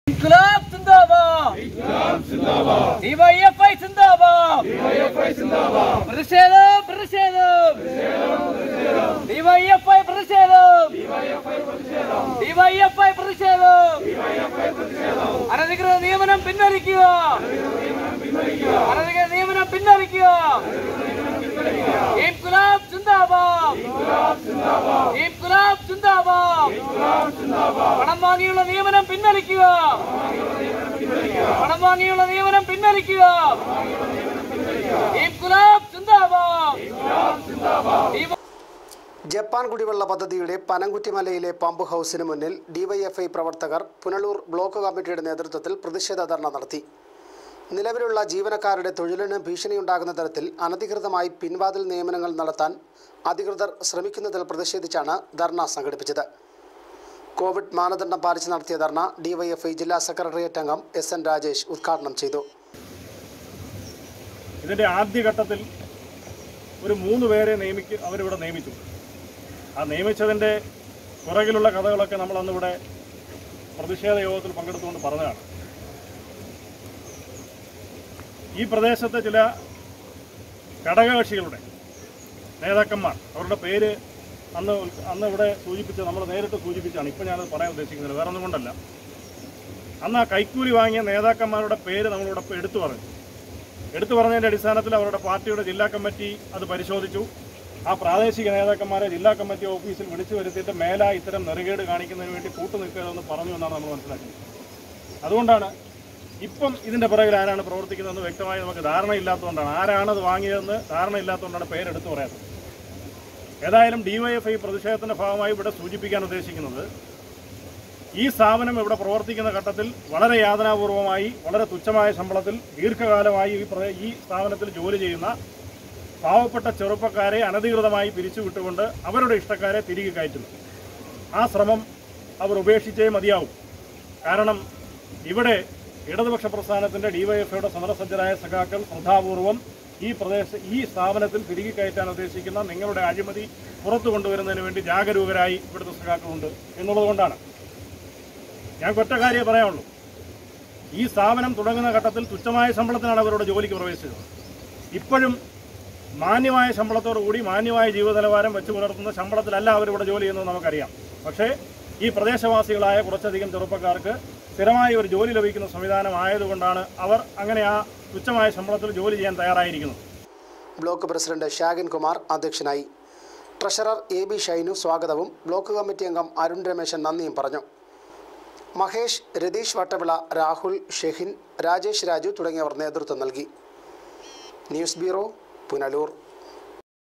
ഇൻക്ലാബ് സിന്ദാബാദ് DYFI സിന്ദാബാദ് പ്രതിഷേധം പ്രതിഷേധം DYFI പ്രതിഷേധം ഡിവൈഎഫ്ഐ പ്രതിഷേധം അനധികൃത നിയമനം പിൻവലിക്കുക അനധികൃത നിയമനം പിൻവലിക്കുക ഇൻക്ലാബ് സിന്ദാബാദ് ഇൻക്ലാബ് സിന്ദാബാദ് പണം വാങ്ങിയുള്ള നിയമനം പിൻവലിക്കുക പണം വാങ്ങിയുള്ള നിയമനം പിൻവലിക്കുക ഇൻക്ലാബ് സിന്ദാബാദ് ജപ്പാൻ കുടിവെള്ള പദ്ധതിയുടെ പനംകുറ്റിമലയിലെ പമ്പ് ഹൗസിന് മുന്നിൽ ഡിവൈഎഫ്ഐ പ്രവർത്തകർ പുനലൂർ ബ്ലോക്ക് കമ്മിറ്റിയുടെ നേതൃത്വത്തിൽ പ്രതിഷേധ ധർണ നടത്തി നിലവിലുള്ള ജീവനക്കാരുടെ തൊഴിലിന് ഭീഷണിയുണ്ടാകുന്ന തരത്തിൽ അനധികൃതമായി പിൻവാതിൽ നിയമനങ്ങൾ നടത്താൻ അധികൃതർ ശ്രമിക്കുന്നതിൽ പ്രതിഷേധിച്ചാണ് ധർണ സംഘടിപ്പിച്ചത് കോവിഡ് മാനദണ്ഡം പാലിച്ച് നടത്തിയ ധർണ ഡിവൈഎഫ്ഐ ജില്ലാ സെക്രട്ടേറിയറ്റ് അംഗം എസ് എൻ രാജേഷ് ഉദ്ഘാടനം ചെയ്തു ഇതിൻ്റെ ആദ്യഘട്ടത്തിൽ ഒരു മൂന്ന് പേരെ നിയമിക്ക് അവരിവിടെ നിയമിച്ചു ആ നിയമിച്ചതിൻ്റെ പുറകിലുള്ള കഥകളൊക്കെ നമ്മൾ അന്നിവിടെ പ്രതിഷേധ യോഗത്തിൽ പങ്കെടുത്തുകൊണ്ട് പറഞ്ഞതാണ് ഈ പ്രദേശത്തെ ചില ഘടകകക്ഷികളുടെ നേതാക്കന്മാർ അവരുടെ പേര് അന്ന് ഉൽ- അന്ന് ഇവിടെ സൂചിപ്പിച്ച് നമ്മൾ നേരിട്ട് സൂചിപ്പിച്ചാണ് ഇപ്പം ഞാനത് പറയാൻ ഉദ്ദേശിക്കുന്നത് വേറെ ഒന്നും കൊണ്ടല്ല അന്ന് ആ കൈക്കൂലി വാങ്ങിയ നേതാക്കന്മാരുടെ പേര് നമ്മളിവിടെ ഇപ്പോൾ എടുത്തു പറഞ്ഞു എടുത്തു പറഞ്ഞതിൻ്റെ അടിസ്ഥാനത്തിൽ അവരുടെ പാർട്ടിയുടെ ജില്ലാ കമ്മിറ്റി അത് പരിശോധിച്ചു ആ പ്രാദേശിക നേതാക്കന്മാരെ ജില്ലാ കമ്മിറ്റി ഓഫീസിൽ വിളിച്ചു വരുത്തിയിട്ട് മേല ഇത്തരം നെറുകേട് കാണിക്കുന്നതിന് വേണ്ടി കൂട്ടുനിൽക്കരുതെന്ന് പറഞ്ഞു എന്നാണ് നമ്മൾ മനസ്സിലാക്കുന്നത് അതുകൊണ്ടാണ് ഇപ്പം ഇതിൻ്റെ പിറകിൽ ആരാണ് പ്രവർത്തിക്കുന്നതെന്ന് വ്യക്തമായി നമുക്ക് ധാരണയില്ലാത്തതുകൊണ്ടാണ് ആരാണ് അത് വാങ്ങിയതെന്ന് ധാരണയില്ലാത്തതുകൊണ്ടാണ് പേരെടുത്ത് പറയാത്തത് ഏതായാലും ഡിവൈഎഫ്ഐ പ്രതിഷേധത്തിൻ്റെ ഭാഗമായി ഇവിടെ സൂചിപ്പിക്കാൻ ഉദ്ദേശിക്കുന്നത് ഈ സ്ഥാപനം ഇവിടെ പ്രവർത്തിക്കുന്ന ഘട്ടത്തിൽ വളരെ യാതനാപൂർവമായി വളരെ തുച്ഛമായ ശമ്പളത്തിൽ ദീർഘകാലമായി ഈ പ്രദേ- ഈ സ്ഥാപനത്തിൽ ജോലി ചെയ്യുന്ന പാവപ്പെട്ട ചെറുപ്പക്കാരെ അനധികൃതമായി പിരിച്ചുവിട്ടുകൊണ്ട് അവരുടെ ഇഷ്ടക്കാരെ തിരികെ കയറ്റുന്നു ആ ശ്രമം അവർ ഉപേക്ഷിച്ചേ മതിയാവും കാരണം ഇവിടെ ഇടതുപക്ഷ പ്രസ്ഥാനത്തിൻ്റെ ഡിവൈഎഫ്ഐയുടെ സമരസജ്ജരായ സഖാക്കൾ ശ്രദ്ധാപൂർവം ഈ പ്രദേശ ഈ സ്ഥാപനത്തിൽ തിരികെ കയറ്റാൻ ഉദ്ദേശിക്കുന്ന നിങ്ങളുടെ അഴിമതി പുറത്തു കൊണ്ടുവരുന്നതിന് വേണ്ടി ജാഗരൂകരായി ഇവിടുത്തെ സഖാക്കളുണ്ട് എന്നുള്ളത് കൊണ്ടാണ് ഞാൻ ഒറ്റ കാര്യമേ പറയാനുള്ളൂ ഈ സ്ഥാപനം തുടങ്ങുന്ന ഘട്ടത്തിൽ തുച്ഛമായ ശമ്പളത്തിനാണ് അവരുടെ ജോലിക്ക് പ്രവേശിച്ചത് ഇപ്പോഴും മാന്യമായ ശമ്പളത്തോടു കൂടി മാന്യമായ ജീവിത നിലവാരം വെച്ച് പുലർത്തുന്ന ശമ്പളത്തിലല്ല അവരിവിടെ ജോലി ചെയ്യുന്നത് നമുക്കറിയാം പക്ഷേ ഈ പ്രദേശവാസികളായ കുറച്ചധികം ചെറുപ്പക്കാർക്ക് സ്ഥിരമായി ഒരു ജോലി ലഭിക്കുന്ന സംവിധാനം ആയതുകൊണ്ടാണ് അവർ അങ്ങനെ ആ തുച്ഛമായ ശമ്പളത്തിൽ ജോലി ചെയ്യാൻ തയ്യാറായിരിക്കുന്നത് ബ്ലോക്ക് പ്രസിഡന്റ് ഷാഗിൻ കുമാർ അധ്യക്ഷനായി ട്രഷറർ എ ബി ഷൈനു സ്വാഗതവും ബ്ലോക്ക് കമ്മിറ്റി അംഗം അരുൺ രമേശൻ നന്ദിയും പറഞ്ഞു മഹേഷ് രതീഷ് വട്ടവിള രാഹുൽ ഷെഹിൻ രാജേഷ് രാജു തുടങ്ങിയവർ നേതൃത്വം നൽകി ന്യൂസ് ബ്യൂറോ പുനലൂർ